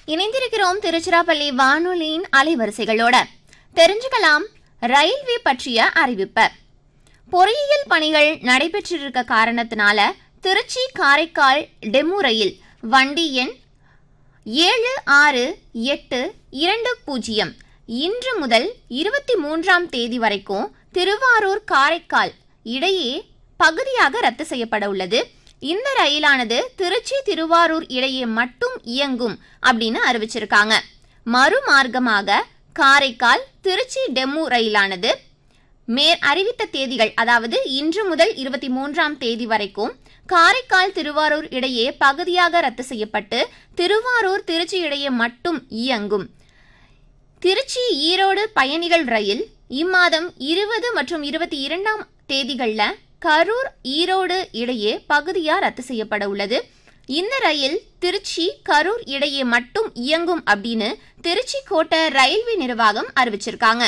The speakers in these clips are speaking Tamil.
இணைந்திருக்கிறோம் திருச்சிராப்பள்ளி வானொலியின் அலைவரிசைகளோட தெரிஞ்சுக்கலாம் ரயில்வே பற்றிய அறிவிப்பு பொறியியல் பணிகள் நடைபெற்றிருக்க காரணத்தினால திருச்சி காரைக்கால் டெமு ரயில் வண்டி எண் ஏழு ஆறு எட்டு இரண்டு பூஜ்ஜியம் இன்று முதல் இருபத்தி மூன்றாம் தேதி வரைக்கும் திருவாரூர் காரைக்கால் இடையே பகுதியாக ரத்து செய்யப்பட உள்ளது இந்த ரயிலானது திருச்சி திருவாரூர் இடையே மட்டும் இயங்கும் அப்படின்னு அறிவிச்சிருக்காங்க மறுமார்க்கமாக காரைக்கால் திருச்சி டெமு ரயிலானது மேற் அறிவித்த தேதிகள் அதாவது இன்று முதல் இருபத்தி மூன்றாம் தேதி வரைக்கும் காரைக்கால் திருவாரூர் இடையே பகுதியாக ரத்து செய்யப்பட்டு திருவாரூர் திருச்சி இடையே மட்டும் இயங்கும் திருச்சி ஈரோடு பயணிகள் ரயில் இம்மாதம் இருபது மற்றும் இருபத்தி இரண்டாம் தேதிகளில் கரூர் ஈரோடு இடையே பகுதியா ரத்து செய்யப்பட உள்ளது இந்த ரயில் திருச்சி கரூர் இடையே மட்டும் இயங்கும் அப்படின்னு திருச்சி கோட்ட ரயில்வே நிர்வாகம் அறிவிச்சிருக்காங்க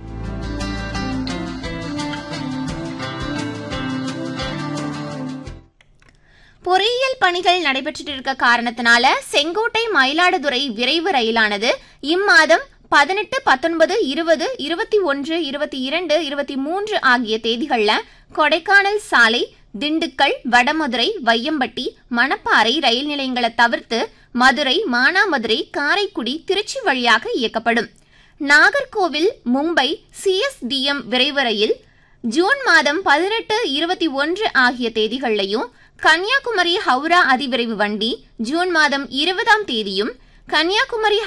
பொறியியல் பணிகள் நடைபெற்றுட்டு இருக்க காரணத்தினால செங்கோட்டை மயிலாடுதுறை விரைவு ரயிலானது இம்மாதம் பதினெட்டு பத்தொன்பது இருபது இருபத்தி ஒன்று இருபத்தி இரண்டு இருபத்தி மூன்று ஆகிய தேதிகளில் கொடைக்கானல் சாலை திண்டுக்கல் வடமதுரை வையம்பட்டி மணப்பாறை ரயில் நிலையங்களை தவிர்த்து மதுரை மானாமதுரை காரைக்குடி திருச்சி வழியாக இயக்கப்படும் நாகர்கோவில் மும்பை சிஎஸ்டிஎம் விரைவு ரயில் ஜூன் மாதம் பதினெட்டு இருபத்தி ஒன்று ஆகிய தேதிகளிலையும் கன்னியாகுமரி ஹவுரா அதிவிரைவு வண்டி ஜூன் மாதம் இருபதாம் தேதியும் கன்னியாகுமரி